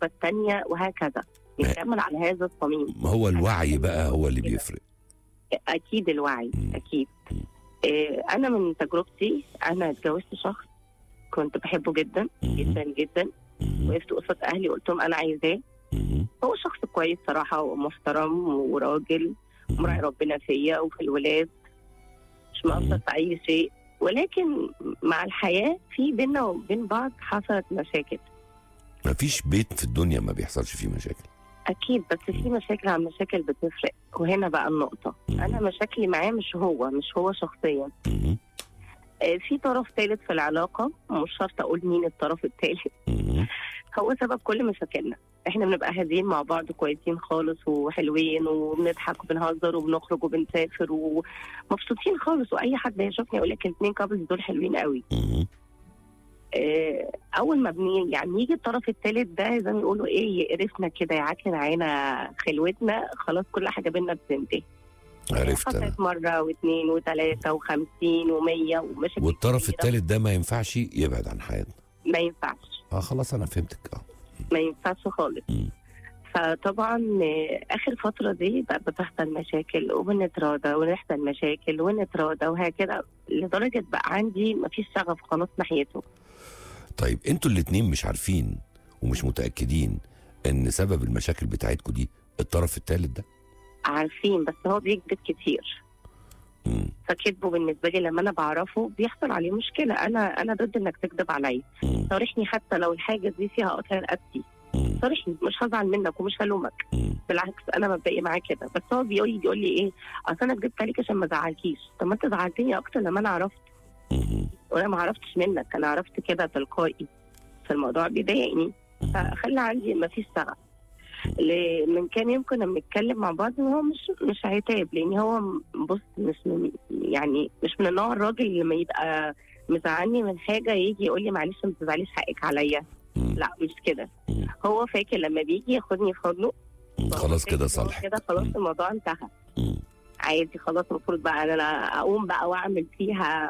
الوجبه الثانيه وهكذا نكمل على هذا الصميم ما هو الوعي بقى هو اللي كده. بيفرق اكيد الوعي مم. اكيد مم. إيه انا من تجربتي انا اتجوزت شخص كنت بحبه جدا مهم. جدا جدا مهم. وقفت قصاد اهلي قلت لهم انا عايزاه مهم. هو شخص كويس صراحه ومحترم وراجل ومراعي ربنا فيا وفي الولاد مش مقصر مم. في اي شيء ولكن مع الحياه في بينا وبين بعض حصلت مشاكل ما فيش بيت في الدنيا ما بيحصلش فيه مشاكل اكيد بس في مشاكل عن مشاكل بتفرق وهنا بقى النقطه مم. انا مشاكلي معاه مش هو مش هو شخصيا مهم. آه، في طرف ثالث في العلاقه مش شرط اقول مين الطرف الثالث مهم. هو سبب كل مشاكلنا احنا بنبقى هادين مع بعض كويسين خالص وحلوين وبنضحك وبنهزر وبنخرج وبنسافر ومبسوطين خالص واي حد هيشوفني يقول لك الاثنين كابلز دول حلوين قوي مهم. اه اول ما بني يعني يجي الطرف الثالث ده زي ما يقولوا ايه يقرفنا كده يعكن معانا خلوتنا خلاص كل حاجه بينا بتنتهي عرفت انا حصلت مره واثنين وثلاثه وخمسين ومية ومشاكل والطرف كتيرة. الثالث ده ما ينفعش يبعد عن حياتنا ما ينفعش اه خلاص انا فهمتك اه ما ينفعش خالص مم. فطبعا آه، اخر فتره دي بقى بتحصل مشاكل وبنتراضى ونحصل مشاكل ونتراضى وهكذا لدرجه بقى عندي مفيش شغف خلاص ناحيته طيب انتوا الاتنين مش عارفين ومش متاكدين ان سبب المشاكل بتاعتكم دي الطرف الثالث ده عارفين بس هو بيكذب كتير مم. فكذبه بالنسبه لي لما انا بعرفه بيحصل عليه مشكله انا انا ضد انك تكذب عليا مم. صارحني حتى لو الحاجه دي فيها قطع رقبتي مم. صارحني مش هزعل منك ومش هلومك مم. بالعكس انا مبدئي معاه كده بس هو بيقول لي بيقول لي ايه اصل انا كذبت عليك عشان ما ازعلكيش طب ما انت زعلتني اكتر لما انا عرفت مم. وانا ما عرفتش منك انا عرفت كده تلقائي فالموضوع بيضايقني فخلى عندي ما فيش شغف ل- من كام يوم كنا بنتكلم مع بعض وهو مش مش عتاب لان هو م- بص مش من يعني مش من النوع الراجل اللي لما يبقى مزعلني من حاجه يجي يقول لي معلش ما تزعليش حقك عليا مم. لا مش كده مم. هو فاكر لما بيجي ياخدني في حضنه مم. فهو خلاص فاكر كده إن هو صالح كده خلاص مم. الموضوع انتهى مم. عادي خلاص المفروض بقى إن انا اقوم بقى واعمل فيها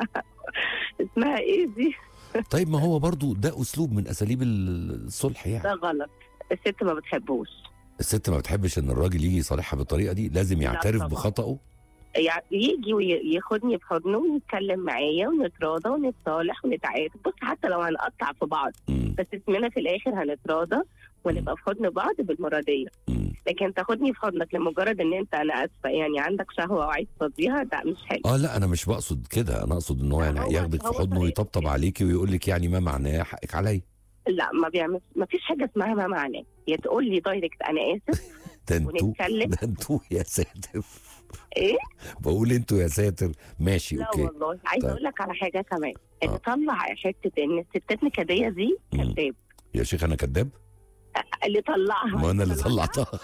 اسمها ايه دي طيب ما هو برضو ده اسلوب من اساليب ال- الصلح يعني ده غلط الست ما بتحبوش الست ما بتحبش ان الراجل يجي يصالحها بالطريقه دي لازم يعترف طبعا. بخطأه يعني يجي وياخدني في حضنه ويتكلم معايا ونتراضى ونتصالح ونتعاتب بص حتى لو هنقطع في بعض مم. بس اسمنا في الاخر هنتراضى ونبقى في حضن بعض بالمراديه مم. لكن تاخدني في حضنك لمجرد ان انت انا اسفه يعني عندك شهوه وعايز تفضيها ده مش حلو اه لا انا مش بقصد كده انا اقصد ان هو لا، يعني هو- ياخدك في هو حضنه طريقة ويطبطب كده. عليكي ويقول لك يعني ما معناه حقك عليا لا ما بيعمل ما فيش حاجه اسمها ما معناه يا تقول لي دايركت انا اسف ده انتوا ونتكلم. ده انتوا يا ساتر ايه بقول انتوا يا ساتر ماشي لا اوكي والله عايزه طيب. اقول لك على حاجه كمان آه. اللي طلع حته ان الستات نكديه دي مم. كذاب يا شيخ انا كذاب اللي طلعها ما انا اللي طلعها. طلعتها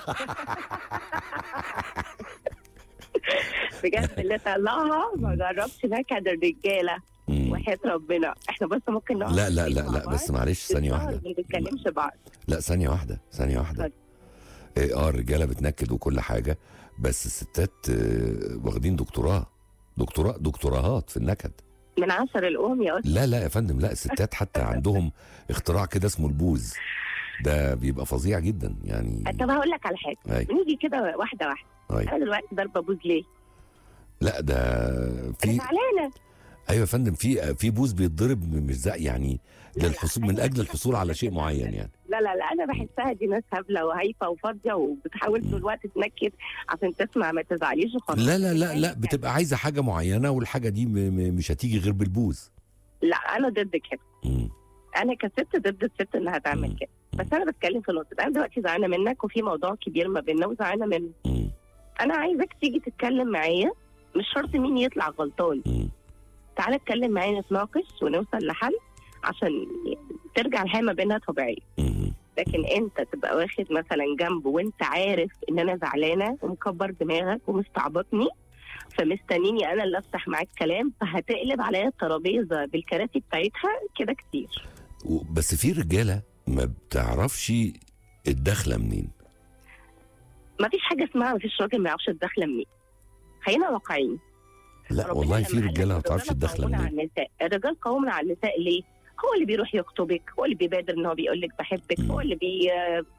بجد اللي طلعها ما جربش نكد الرجاله مم. وحياه ربنا احنا بس ممكن نقعد لا لا لا مع لا بعض بس معلش ثانيه بالشهر واحده ما بنتكلمش بعض لا ثانيه واحده ثانيه واحده اتفضل. إيه، اه الرجاله بتنكد وكل حاجه بس الستات آه، واخدين دكتوراه دكتوراه دكتوراهات في النكد من عشر الام يا أستاذ لا لا يا فندم لا الستات حتى عندهم اختراع كده اسمه البوز ده بيبقى فظيع جدا يعني طب هقول لك على حاجه أي. نيجي كده واحده واحده أي. انا دلوقتي ضربه بوز ليه؟ لا ده انا في زعلانه ايوه يا فندم في في بوز بيتضرب مش زي يعني لا، لا، للحصول من أيوة. اجل الحصول على شيء معين يعني لا لا لا انا بحسها دي ناس هبله وهايفه وفاضيه وبتحاول طول الوقت تنكد عشان تسمع ما تزعليش وخلاص لا لا لا لا بتبقى عايزه حاجه معينه والحاجه دي م- م- مش هتيجي غير بالبوز لا انا ضد كده مم. انا كست ضد الست انها تعمل مم. كده بس انا بتكلم في نقطه انا دلوقتي زعلانه منك وفي موضوع كبير ما بيننا وزعلانه منه مم. انا عايزك تيجي تتكلم معايا مش شرط مين يطلع غلطان مم. تعالى اتكلم معايا نتناقش ونوصل لحل عشان ترجع الحياه ما بيننا طبيعيه مم. لكن انت تبقى واخد مثلا جنب وانت عارف ان انا زعلانه ومكبر دماغك ومستعبطني فمستنيني انا اللي افتح معاك كلام فهتقلب عليا الترابيزه بالكراسي بتاعتها كده كتير و- بس في رجاله ما بتعرفش الدخله منين ما فيش حاجه اسمها ما فيش راجل ما يعرفش الدخله منين خلينا واقعيين لا ربنا والله لما في قال رجاله ما لك بتعرفش الرجالة الدخله قوامون منين على النساء الرجال قوامون على النساء ليه هو اللي بيروح يخطبك هو اللي بيبادر ان هو بيقول لك بحبك مم. هو اللي بي